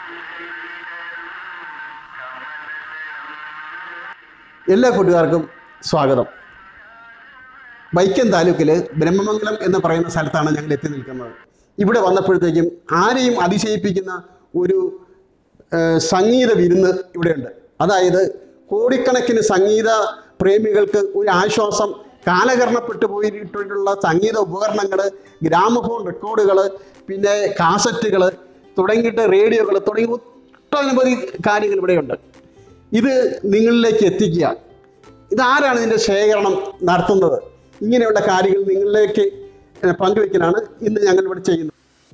എല്ലാ കൂട്ടുകാർക്കും സ്വാഗതം വൈക്കം താലൂക്കിൽ ബ്രഹ്മമംഗലം എന്ന് പറയുന്ന സ്ഥലത്താണ് ഞങ്ങൾ എത്തി നിൽക്കുന്നത് ഇവിടെ വന്നപ്പോഴത്തേക്കും ആരെയും അതിശയിപ്പിക്കുന്ന ഒരു ആ, സംഗീത വിരുന്ന് ഇവിടെയുണ്ട് അതായത് കോടിക്കണക്കിന് സംഗീത പ്രേമികൾക്ക് ഒരു ആശ്വാസം കാലകരണപ്പെട്ടു പോയിട്ടുള്ള സംഗീത ഉപകരണങ്ങൾ ഗ്രാമഫോൺ റെക്കോർഡുകൾ പിന്നെ കാസറ്റുകൾ തുടങ്ങിയിട്ട് റേഡിയോകൾ തുടങ്ങി ഒട്ടനവധി കാര്യങ്ങൾ ഇവിടെയുണ്ട് ഇത് നിങ്ങളിലേക്ക് എത്തിക്കുക ഇതാരാണ് ഇതിൻ്റെ ശേഖരണം നടത്തുന്നത് ഇങ്ങനെയുള്ള കാര്യങ്ങൾ നിങ്ങളിലേക്ക് ഏഹ്, പങ്കുവെക്കലാണ് ഇന്ന് ഞങ്ങൾ ഇവിടെ ചെയ്യുന്നത്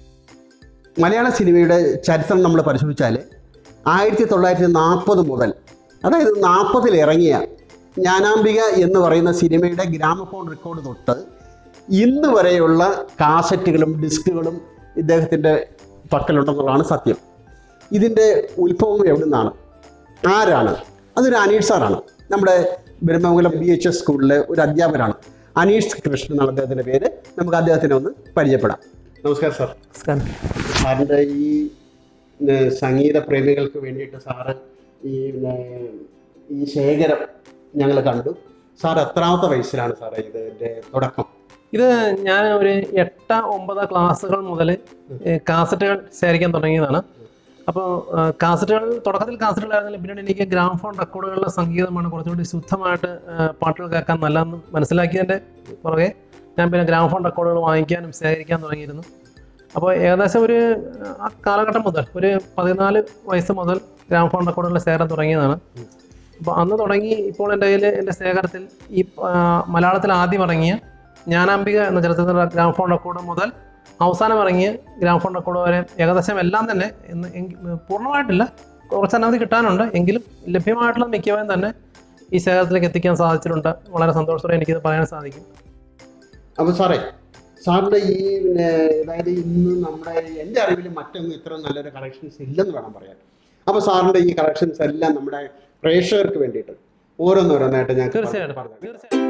മലയാള സിനിമയുടെ ചരിത്രം നമ്മൾ പരിശോധിച്ചാൽ ആയിരത്തി തൊള്ളായിരത്തി നാൽപ്പത് മുതൽ അതായത് നാൽപ്പതിൽ ഇറങ്ങിയ ജ്ഞാനാംബിക എന്ന് പറയുന്ന സിനിമയുടെ ഗ്രാമഫോൺ റെക്കോർഡ് തൊട്ട് ഇന്ന് വരെയുള്ള കാസറ്റുകളും ഡിസ്കുകളും ഇദ്ദേഹത്തിൻ്റെ പക്കലുണ്ടെന്നുള്ളതാണ് സത്യം ഇതിൻ്റെ ഉത്ഭവം എവിടെ നിന്നാണ് ആരാണ് അതൊരു അനീഷ് സാറാണ് നമ്മുടെ ബ്രഹ്മമംഗലം ബി എച്ച് എസ് സ്കൂളിലെ ഒരു അധ്യാപകനാണ് അനീഷ് കൃഷ്ണൻ എന്നാണ് അദ്ദേഹത്തിൻ്റെ പേര് നമുക്ക് അദ്ദേഹത്തിനെ ഒന്ന് പരിചയപ്പെടാം നമസ്കാരം സാർ സാറിൻ്റെ ഈ പിന്നെ, സംഗീത പ്രേമികൾക്ക് വേണ്ടിയിട്ട് സാറ് ഈ പിന്നെ, ഈ ശേഖരം ഞങ്ങൾ കണ്ടു സാർ എത്രാമത്തെ വയസ്സിലാണ് സാറേ ഇതിൻ്റെ തുടക്കം ഇത് ഞാൻ ഒരു എട്ട് ഒമ്പത് ക്ലാസ്സുകൾ മുതൽ കാസറ്റുകൾ ശേഖരിക്കാൻ തുടങ്ങിയതാണ് അപ്പോൾ കാസറ്റുകൾ തുടക്കത്തിൽ കാസറ്റുകളായിരുന്നില്ല പിന്നീട് എനിക്ക് ഗ്രാമഫോൺ റെക്കോർഡുകളിലെ സംഗീതമാണ് കുറച്ചുകൂടി ശുദ്ധമായിട്ട് ആ, പാട്ടുകൾ കേൾക്കാൻ നല്ലതെന്ന് മനസ്സിലാക്കിയതിൻ്റെ പുറകെ ഞാൻ പിന്നെ ഗ്രാമഫോൺ റെക്കോർഡുകൾ വാങ്ങിക്കാനും ശേഖരിക്കാൻ തുടങ്ങിയിരുന്നു അപ്പോൾ ഏകദേശം ഒരു ആ കാലഘട്ടം മുതൽ ഒരു പതിനാല് വയസ്സ് മുതൽ ഗ്രാമഫോൺ റെക്കോർഡുകളുടെ ശേഖരം തുടങ്ങിയതാണ് അപ്പോൾ അന്ന് തുടങ്ങി ഇപ്പോൾ എൻ്റെ കയ്യിൽ എൻ്റെ ശേഖരത്തിൽ ഈ ആ, മലയാളത്തിൽ ആദ്യം ഇറങ്ങിയ ജ്ഞാനാംബിക എന്ന ചലച്ചിത്ര ഗ്രാമഫോൺ റെക്കോർഡ് മുതൽ അവസാനം ഇറങ്ങിയ ഗ്രാമഫോൺ റെക്കോർഡ് വരെ ഏകദേശം എല്ലാം തന്നെ ഇന്ന് എങ്കി- പൂർണ്ണമായിട്ടില്ല കുറച്ചനവധി കിട്ടാനുണ്ട് എങ്കിലും ലഭ്യമായിട്ടുള്ള മിക്കവാറും തന്നെ ഈ ശേഖരത്തിലേക്ക് എത്തിക്കാൻ സാധിച്ചിട്ടുണ്ട് വളരെ സന്തോഷത്തോടെ എനിക്കിത് പറയാൻ സാധിക്കും അപ്പോൾ സാറേ സാറിൻ്റെ ഈ പിന്നെ അതായത് ഇന്ന് നമ്മുടെ എൻ്റെ അറിവിൽ മറ്റൊന്നും ഇത്ര നല്ലൊരു കളക്ഷൻസ് ഇല്ലെന്ന് വേണം പറയാൻ അപ്പോൾ സാറിൻ്റെ ഈ കളക്ഷൻസ് എല്ലാം നമ്മുടെ പ്രേക്ഷകർക്ക് വേണ്ടിയിട്ട് ഓരോന്നോരോന്നായിട്ട് ഞങ്ങൾക്ക് തീർച്ചയായിട്ടും പറഞ്ഞു തരാം. തീർച്ചയായിട്ടും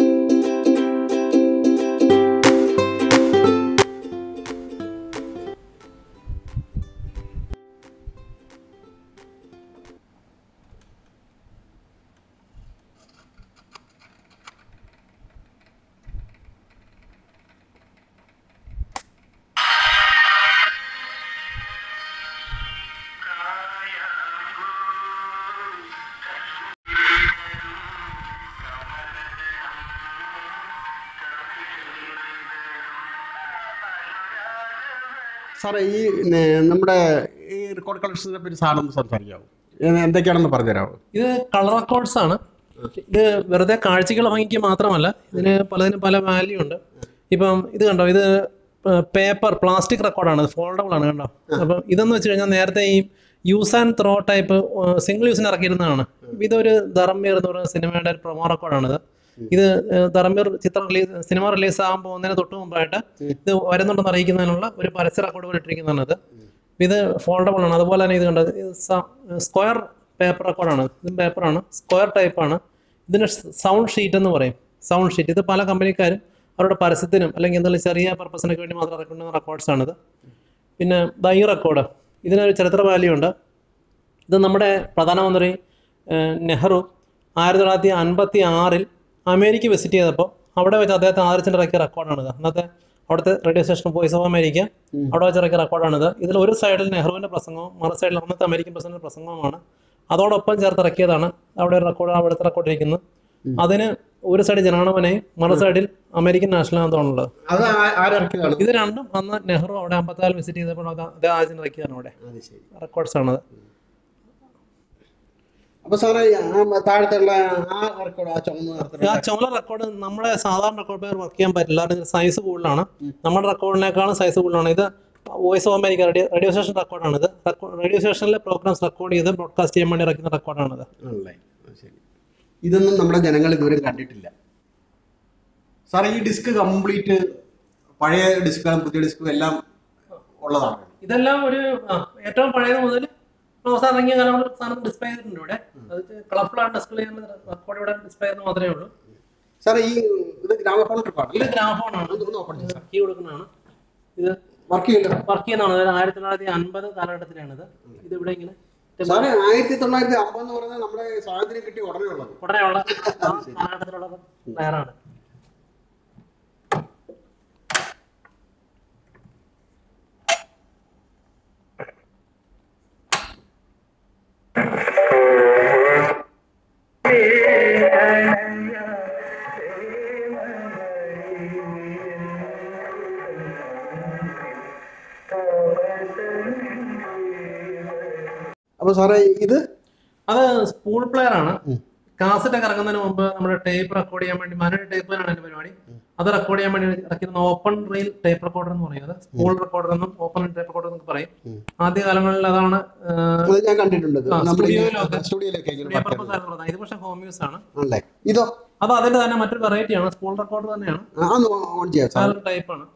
സാറേ ഈ പിന്നെ, നമ്മുടെ ഈ റെക്കോർഡ് കളക്ഷൻസിനെ പറ്റി സാറൊന്ന് സംസാരിക്കാമോ ഇത് എന്തൊക്കെയാണെന്ന് പറഞ്ഞുതരാമോ ഇത് കളർ റെക്കോർഡ്സ് ആണ് ഇത് വെറുതെ കാഴ്ചകൾ ഭംഗിക്ക് മാത്രമല്ല ഇതിന് പലതിനും പല വാല്യൂ ഉണ്ട് ഇപ്പം ഇത് കണ്ടോ ഇത് പേപ്പർ പ്ലാസ്റ്റിക് റെക്കോർഡാണ് ഇത് ഫോൾഡബിൾ ആണ് കണ്ടോ അപ്പം ഇതെന്ന് വെച്ച് കഴിഞ്ഞാൽ നേരത്തെ ഈ use and throw type single യൂസിന് ഇറക്കിയിരുന്നതാണ് ഇതൊരു ധർമ്മീർ എന്ന് പറയുന്ന സിനിമയുടെ ഒരു പ്രൊമോ റെക്കോർഡാണിത് ഇത് ധർമ്മീർ ചിത്രം റിലീസ് സിനിമ റിലീസ് ആകാൻ പോകുന്നതിന് തൊട്ട് മുമ്പായിട്ട് ഇത് വരുന്നുണ്ടെന്ന് അറിയിക്കുന്നതിനുള്ള ഒരു പരസ്യ റെക്കോർഡ് പോലെ ഇട്ടിരിക്കുന്നതാണ് ഇത് ഇത് ഫോൾഡബിൾ ആണ് അതുപോലെ തന്നെ ഇത് കണ്ടോ സ്ക്വയർ പേപ്പർ റെക്കോർഡാണ് ഇതും പേപ്പറാണ് സ്ക്വയർ ടൈപ്പാണ് ഇതിന് സൗണ്ട് ഷീറ്റ് എന്ന് പറയും സൗണ്ട് ഷീറ്റ് ഇത് പല കമ്പനിക്കാരും അവരുടെ പരസ്യത്തിനും അല്ലെങ്കിൽ എന്തെങ്കിലും ചെറിയ പർപ്പസിനൊക്കെ വേണ്ടി മാത്രം ഇറക്കുന്ന റെക്കോർഡ്സ് ആണിത് പിന്നെ ദാ ഈ റെക്കോർഡ് ഇതിനൊരു ചരിത്ര വാല്യൂ ഉണ്ട് ഇത് നമ്മുടെ പ്രധാനമന്ത്രി ഏഹ്, നെഹ്റു ആയിരത്തി തൊള്ളായിരത്തി അൻപത്തി ആറിൽ അമേരിക്ക വിസിറ്റ് ചെയ്തപ്പോൾ അവിടെ വെച്ച് അദ്ദേഹത്തെ ആദരിച്ചിട്ട് ഇറക്കിയ റെക്കോർഡാണിത് അന്നത്തെ അവിടുത്തെ radio station voice of America അവിടെ വെച്ച് ഇറക്കിയ റെക്കോർഡാണിത് ഇതിൽ ഒരു സൈഡിൽ നെഹ്റുവിൻ്റെ പ്രസംഗവും മറു സൈഡിൽ അന്നത്തെ അമേരിക്കൻ പ്രസിഡന്റ് പ്രസംഗവുമാണ് അതോടൊപ്പം ചേർത്ത് ഇറക്കിയതാണ് അവിടെ ഒരു റെക്കോർഡ് അവിടുത്തെ റെക്കോർഡ് ഇരിക്കുന്നത് അതിന് ഒരു സൈഡ് ജനഗണമനയും മറു സൈഡിൽ അമേരിക്കൻ നാഷണൽ ആണെന്നുള്ളത് അത് ആ- ആരിറക്കിയതാണ് ഇത് രണ്ടും അന്ന് നെഹ്റു അവിടെ അമ്പത്തിനാല് വിസിറ്റ് ചെയ്തപ്പോൾ അത് അദ്ദേഹം ആദ്യം ഇറക്കിയതാണ് അവിടെ അത് ശരി റെക്കോർഡ്സ് ആണത് അപ്പൊ സാറേ ആ താഴത്തുള്ള ആ റെക്കോർഡ് ആ ചുമന്ന ആ നിറത്തിലുള്ള ചുമല റെക്കോർഡ് നമ്മുടെ സാധാരണ റെക്കോർഡ് പേർ വർക്ക് ചെയ്യാൻ പറ്റില്ല അതിന് സൈസ് കൂടുതലാണ് നമ്മുടെ റെക്കോർഡിനേക്കാളും സൈസ് കൂടുതലാണ് ഇത് voice of America radio radio station റെക്കോർഡാണ് ഇത് റേഡിയോ സ്റ്റേഷനിലെ പ്രോഗ്രാംസ് റെക്കോർഡ് ചെയ്ത് ബ്രോഡ്കാസ്റ്റ് ചെയ്യാൻ വേണ്ടി ഇറക്കുന്ന റെക്കോർഡാണിത് ആണല്ലേ അത് ശരി ഇതൊന്നും നമ്മുടെ ജനങ്ങൾ ഇതുവരെ കണ്ടിട്ടില്ല സാറേ ഈ ഡിസ്ക് കംപ്ലീറ്റ് പഴയ ഡിസ്കുകളും പുതിയ ഡിസ്കും എല്ലാം ഉള്ളതാണ് ഇതെല്ലാം ഒരു ആ, ഏറ്റവും പഴയത് മുതൽ അവസാനം ഇറങ്ങിയ കാലങ്ങൾ സാധനം ഡിസ്പ്ലേ ചെയ്തിട്ടുണ്ട് ഇവിടെ അത് കളർഫുൾ ആണ് ഡിസ്പ്ലേ ചെയ്യുന്ന റെക്കോർഡ് ഇവിടെ ഡിസ്പ്ലേ ചെയ്യുന്നത് മാത്രമേ ഉള്ളൂ സാറേ ഈ ഇത് ഗ്രാമഫോൺ ട്രിപ്പാണ് ഇത് ഗ്രാഫോൺ ആണ് ഒന്ന് ഓപ്പൺ ചെയ്യാം കീ കൊടുക്കുന്നതാണ് ഇത് വർക്ക് ചെയ്യുന്നുണ്ട് വർക്ക് ചെയ്യുന്നതാണ് അതായത് ആയിരത്തി തൊള്ളായിരത്തി അൻപത് കാലഘട്ടത്തിലാണിത് ഇത് ഇവിടെ ഇങ്ങനെ സാറേ ആയിരത്തി തൊള്ളായിരത്തി അമ്പത് എന്ന് പറയുന്നത് നമ്മുടെ സ്വാതന്ത്ര്യം കിട്ടി ഉടനെ ഉള്ളത് ഉടനെയുള്ള ആ കാലഘട്ടത്തിലുള്ള പ്ലെയറാണ് അപ്പൊ സാറേ ഇത് അത് സ്പൂൾ പ്ലെയർ ആണ് ഉം. കാസറ്റ് ഒക്കെ ഇറങ്ങുന്നതിന് മുമ്പ് നമ്മുടെ ടേപ്പ് റെക്കോർഡ് ചെയ്യാൻ വേണ്ടി മാനുവൽ ടേപ്പിലാണ് എന്റെ പരിപാടി അത് റെക്കോർഡ് ചെയ്യാൻ വേണ്ടി ഇറക്കുന്ന ഓപ്പൺ റെയിൽ ടേപ്പ് റെക്കോർഡർ എന്ന് പറയും അത് സ്പൂൾ റെക്കോർഡർ എന്നും ഓപ്പൺ ടേപ്പ് റെക്കോർഡർ എന്നൊക്കെ പറയും ഉം. ആദ്യ കാലങ്ങളിൽ അതാണ് അത് ഞാൻ കണ്ടിട്ടുണ്ട് ആ, നമ്മുടെ സ്റ്റുഡിയോയിലൊക്കെ. സ്റ്റുഡിയോയിലൊക്കെ ഇങ്ങനെ സ്റ്റുഡിയോ വർക്ക് പർപ്പസ് ആയിരുന്നു പറഞ്ഞത്. ഇത് പക്ഷേ ഹോം യൂസ് ആണ് ആണല്ലേ ഇതോ അത് അതിന്റെ തന്നെ മറ്റൊരു വെറൈറ്റി ആണ് സ്പൂൾ റെക്കോർഡർ തന്നെയാണ് ആ, ഒന്ന് ഓൺ ചെയ്യാം സാർ വേറൊരു ടൈപ്പ് ആണ്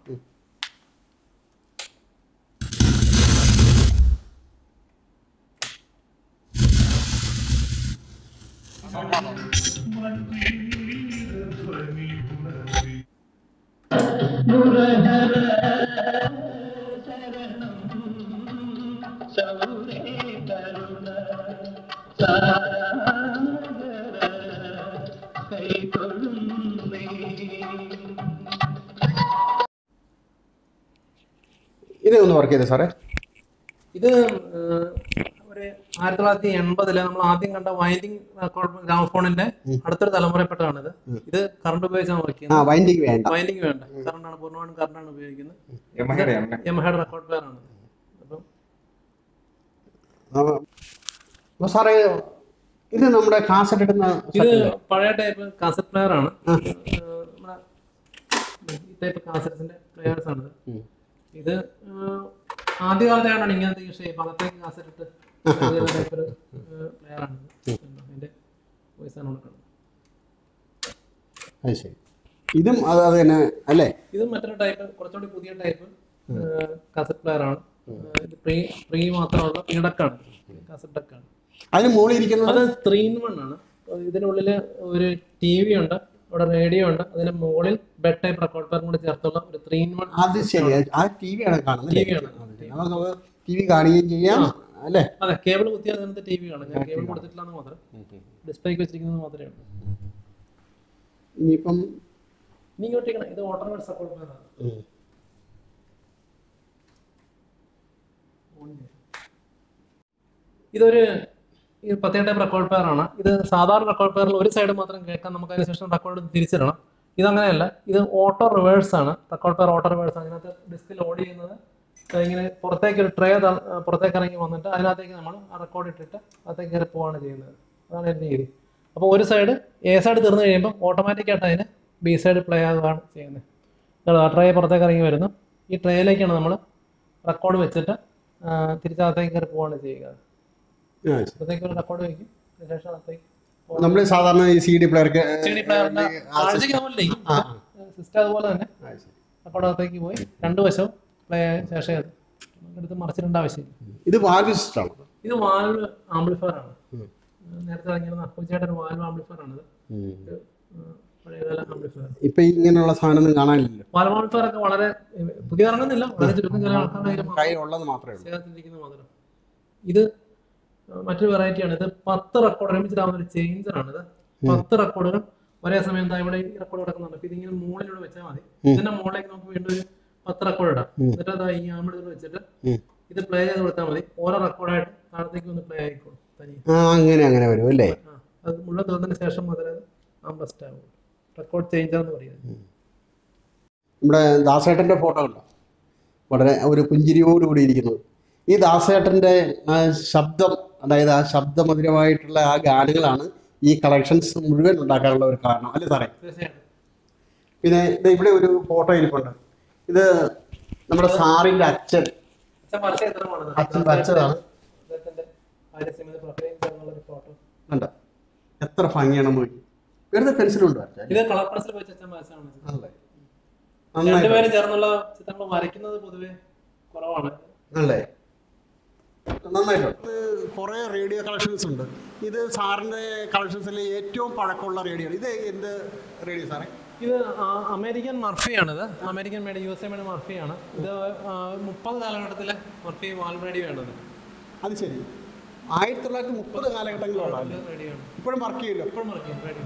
ഇത് ഒന്ന് വർക്ക് ചെയ്തേ സാറേ ഇത് ഏഹ്, ഒരു ആയിരത്തി തൊള്ളായിരത്തി എൺപതില് നമ്മൾ ആദ്യം കണ്ട വൈൻഡിങ് ഗ്രാമഫോണിന്റെ അടുത്തൊരു തലമുറപ്പെട്ടതാണ് ഇത് ഇത് കറണ്ട് ഉപയോഗിച്ചാണ് വർക്ക് ആ ചെയ്യുന്നത് വൈൻഡിങ് വേണ്ട വൈൻഡിങ് വേണ്ട കറണ്ടാണ് പൂർണ്ണമായും കറണ്ടാണ് ഉപയോഗിക്കുന്നത് യമഹയുടെ ആണ് യമഹയുടെ റെക്കോർഡ് പ്ലെയർ ആണ് അപ്പം ആ, അപ്പൊ സാറേ ഇത് നമ്മുടെ കാസറ്റ് ഇടുന്ന ഇത് സെറ്റല്ലേ? പഴയ ടൈപ്പ് കാസറ്റ് പ്ലെയർ ആണ് ആ. ഏഹ്, നമ്മുടെ ഈ ടൈപ്പ് കാസറ്റ്സിന്റെ പ്ലെയേഴ്സ് ആണിത് ഉം. ഇത് ഏഹ്, ആദ്യകാലത്താണ് ഇങ്ങനത്തെ ഈ ഷേപ്പ് അകത്തേക്ക് കാസറ്റ് ഇട്ട് ടൈപ്പ് ഒരു പ്ലെയർ ആണ് അതിന്റെ വോയിസ് ആണ് കൊടുക്കുന്നത് അത് ശരി ഇതും അത് അത് തന്നെ അല്ലേ ഇത് മറ്റൊരു ടൈപ്പ് കുറച്ചുകൂടി പുതിയ ടൈപ്പ് കാസറ്റ് പ്ലെയർ ആണ് ഏഹ്, ഇത് പ്രീ പ്രീ മാത്രമുള്ള പീഡക്കാണ് കാസറ്റ് ഡക്കാണ് അതിന് മുകളിൽ ഇരിക്കുന്നത് അത് ത്രീ ഇൻ വൺ ആണ് ഇതിനുള്ളിൽ ഒരു ടി വി ഉണ്ട് ഇവിടെ റേഡിയോ ഉണ്ട് അതിന് മുകളിൽ ബെഡ് ടൈപ്പ് റെക്കോർഡ് പ്ലെയർ കൂടി ചേർത്തുള്ള ഒരു ത്രീ ഇൻ വൺ അത് ശരി ആ ടി വി ആണ് കാണുന്നത് TV ആണ്. നമുക്ക് ടി വി കാണുകയും ചെയ്യാം അല്ലേ അതെ കേബിൾ കുത്തിയാൽ അതിനകത്ത് ടി വി കാണും ഞാൻ കേബിൾ കൊടുത്തിട്ടില്ലെന്ന് മാത്രം ഡിസ്പ്ലേക്ക് വെച്ചിരിക്കുന്നത് മാത്രമേ ഉള്ളൂ ഇനിയിപ്പം ഇനി ഇങ്ങോട്ടേക്കണം ഇത് ഓട്ടോമാറ്റിക് സപ്പോർട്ട് പ്ലെയർ ആണ് ഉം. ഇതൊരു ഈ പ്രത്യേക ടൈപ്പ് റെക്കോർഡ് പെയർ ആണ് ഇത് സാധാരണ റെക്കോർഡ് പെയറിൽ ഒരു സൈഡ് മാത്രം കേൾക്കാം നമുക്ക് അതിനുശേഷം റെക്കോർഡ് തിരിച്ചിടണം ഇതങ്ങനെയല്ല ഇത് ഓട്ടോ റിവേഴ്സ് ആണ് റെക്കോർഡ് പെയർ ഓട്ടോ റിവേഴ്സ് ആണ് ഇതിനകത്ത് ഡിസ്കിൽ ലോഡ് ചെയ്യുന്നത് ഇങ്ങനെ പുറത്തേക്ക് ഒരു ട്രേ പുറത്തേക്ക് ഇറങ്ങി വന്നിട്ട് അതിനകത്തേക്ക് നമ്മൾ ആ റെക്കോർഡ് ഇട്ടിട്ട് അകത്തേക്ക് കയറി പോവാണ് ചെയ്യുന്നത് അതാണ് എൻ്റെ രീതി അപ്പോൾ ഒരു സൈഡ് എ സൈഡ് തീർന്നു കഴിയുമ്പോൾ ഓട്ടോമാറ്റിക്കായിട്ട് അതിന് ബി സൈഡ് പ്ലേ ആകുകയാണ് ചെയ്യുന്നത് ആ ട്രേ പുറത്തേക്ക് ഇറങ്ങി വരുന്നു ഈ ട്രേയിലേക്കാണ് നമ്മൾ റെക്കോർഡ് വെച്ചിട്ട് ആ, തിരിച്ചകത്തേക്ക് കയറി പോവാണ് ചെയ്യുക ആ, ശരി. അപ്പോഴത്തേക്ക് ഒരു റെക്കോർഡ് വയ്ക്കും അതിനുശേഷം അകത്തേക്ക് നമ്മൾ സാധാരണ ഈ സി ഡി പ്ലെയർക്ക് സി ഡി പ്ലെയറിന്റെ കാഴ്ചയ്ക്ക് നമ്മൾ ലയിക്കും സിസ്റ്റം അതുപോലെ തന്നെ റെക്കോർഡ് അകത്തേക്ക് പോയി രണ്ട് വശവും പ്ലേ ശേഷം അത് എടുത്ത് മറിച്ചിടേണ്ട ആവശ്യമില്ല ഇത് വാൽവ് സിസ്റ്റം ആണ് ഇത് വാൽവ് ആംപ്ലിഫയർ ആണ് ഉം. നേരത്തെ ഇറങ്ങിയിരുന്ന അപ്പുച്ചയുടെ ഒരു വാൽവ് ആംപ്ലിഫയർ ആണിത് ഒരു ഉം, പഴയകാല ആംപ്ലിഫയർ ഇപ്പൊ ഇങ്ങനെയുള്ള സാധനം ഒന്നും കാണാനില്ലല്ലോ വാൽവ് ആംപ്ലിഫയർ ഒക്കെ വളരെ ഉം, പുതിയ ഇറങ്ങുന്നില്ല വളരെ ചുരുക്കം ചില ആൾക്കാരുടെ കയ്യിൽ മാത്രം കയ്യിലുള്ളത് മാത്രമേ ഉള്ളൂ ചേർത്തിരിക്കുന്നത് മാത്രം ഇത് മറ്റൊരു വെറൈറ്റി ആണ് ഇത് പത്ത് റെക്കോർഡ് ഒരുമിച്ചിട്ടാവുന്ന ഒരു ചേഞ്ചർ ആണ് ഇത് പത്ത് റെക്കോർഡുകൾ ഒരേ സമയം എന്താ ഇവിടെ ഈ റെക്കോർഡ് കിടക്കുന്നുണ്ട് അപ്പൊ ഇതിങ്ങനെ മുകളിലൂടെ വെച്ചാൽ മതി ഇതിന്റെ മുകളിലേക്ക് നമുക്ക് വീണ്ടും ഒരു പത്ത് റെക്കോർഡ് ഇടാം എന്നിട്ട് അതാ ഈ ആമ്പിൾ വെച്ചിട്ട് ഉം. ഇത് പ്ലേ ചെയ്ത് കൊടുത്താൽ മതി ഓരോ റെക്കോർഡായിട്ട് താഴത്തേക്ക് ഒന്ന് പ്ലേ ആയിക്കോളും തനിയെ ആ അങ്ങനെ അങ്ങനെ വരും അല്ലേ ആ അത് മുഴുവൻ തീർന്നതിന് ശേഷം മാത്രമേ അത് ആംബസ്റ്റ് ആവുള്ളൂ റെക്കോർഡ് ചേഞ്ചർ എന്ന് പറയുന്നത് നമ്മുടെ ദാസേട്ടൻ്റെ ഫോട്ടോ ഉണ്ടോ വളരെ ഒരു പുഞ്ചിരിയോടുകൂടി ഇരിക്കുന്നത് ഈ ദാസേട്ടൻ്റെ ആ ശബ്ദം അതായത് ആ ശബ്ദമധുരമായിട്ടുള്ള ആ ഗാനങ്ങളാണ് ഈ കളക്ഷൻസ് മുഴുവൻ ഉണ്ടാക്കാനുള്ള ഒരു കാരണം അല്ലേ സാറേ തീർച്ചയായിട്ടും പിന്നെ ഇത് ഇവിടെ ഒരു ഫോട്ടോ ഇരിപ്പുണ്ട് ഇത് നമ്മുടെ സാറിൻ്റെ അച്ഛൻ അച്ഛൻ വരച്ച ചിത്രമാണത് അച്ഛൻ വരച്ചതാണ്. അദ്ദേഹത്തിന്റെ ഭാര്യ സിമിത പ്രഭയും ചേർന്നുള്ള ഒരു ഫോട്ടോ കണ്ട എത്ര ഭംഗിയാണെന്ന് നോക്കി വെറുതെ പെൻസിലുണ്ട് വരച്ചാൽ ഇത് കളർ പെൻസിൽ വെച്ച് അച്ഛൻ വരച്ചാണ് അല്ലേ നന്നായി രണ്ടുപേരും ചേർന്നുള്ള ചിത്രങ്ങൾ വരയ്ക്കുന്നത് പൊതുവെ കുറവാണ് അല്ലേ നന്നായിട്ടുണ്ട് കുറേ റേഡിയോ കളക്ഷൻസ് ഉണ്ട് ഇത് സാറിൻ്റെ കളക്ഷൻസിൽ ഏറ്റവും പഴക്കമുള്ള റേഡിയോ ഇത് എന്ത് റേഡിയോ സാറേ ഇത് ആ, അമേരിക്കൻ മർഫിയാണിത് American made U S A made മർഫിയാണ് ഇത് ആ, മുപ്പത് കാലഘട്ടത്തിലെ മർഫി വാൽ റേഡിയോയാണിത് അത് ശരി ആയിരത്തി തൊള്ളായിരത്തി മുപ്പത് കാലഘട്ടങ്ങളിലുള്ള റേഡിയോയാണ് ഇപ്പോഴും വർക്ക് ചെയ്യില്ല ഇപ്പോൾ മർഫി റേഡിയോ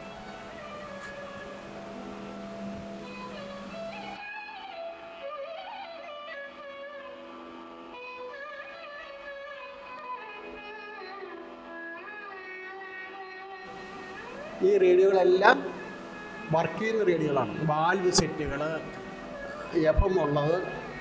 ഈ റേഡിയോകളെല്ലാം വർക്ക് ചെയ്യുന്ന റേഡിയോകളാണ് വാൽവ് സെറ്റുകൾ എഫ് എം ഉള്ളത്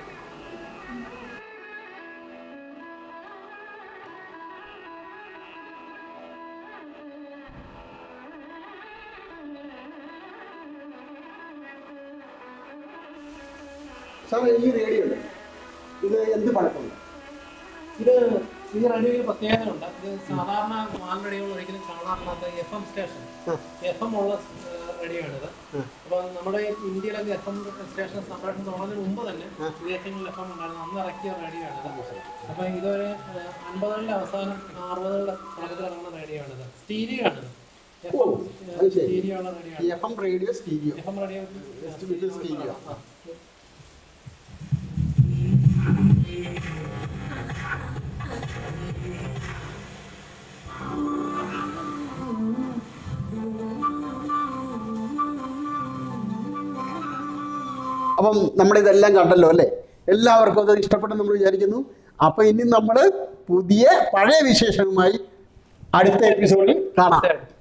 സാർ ഈ റേഡിയോ ഇത് എന്ത് പഴക്കമുണ്ട് ഇത് ഈ റേഡിയോയിൽ പ്രത്യേകതയുണ്ട് ഇത് സാധാരണ വാൽ റേഡിയോകൾ ഒരിക്കലും കാണാറില്ലാത്ത എഫ് എം സ്റ്റേഷൻ ആ. എഫ് എം ഉള്ള റേഡിയോ ആണിത് ആ. അപ്പൊ നമ്മുടെ ഇന്ത്യയിലൊക്കെ എഫ് എം സ്റ്റേഷൻ സംപ്രേഷണം തുടങ്ങുന്നതിന് മുമ്പ് തന്നെ ആ. വിദേശങ്ങളിൽ എഫ് എം ഉണ്ടായിരുന്നു അന്ന് ഇറക്കിയ റേഡിയോ ആണിത് അപ്പൊ ഇതൊരു ഏഹ്, അൻപതുകളുടെ അവസാനം അറുപതുകളുടെ തുടക്കത്തിൽ ഇറങ്ങുന്ന റേഡിയോ ആണിത് സ്റ്റീരിയോ ആണിത് ഓ, അത് ശരി. സ്റ്റീരിയോ ഉള്ള റേഡിയോ ആണ് F M radio stereo F M radio with stereo. ആ. അപ്പം നമ്മളിതെല്ലാം കണ്ടല്ലോ അല്ലേ എല്ലാവർക്കും അത് ഇഷ്ടപ്പെട്ടെന്ന് നമ്മൾ വിചാരിക്കുന്നു അപ്പം ഇനി നമ്മൾ പുതിയ പഴയ വിശേഷങ്ങളുമായി അടുത്ത എപ്പിസോഡിൽ കാണാം തീർച്ചയായിട്ടും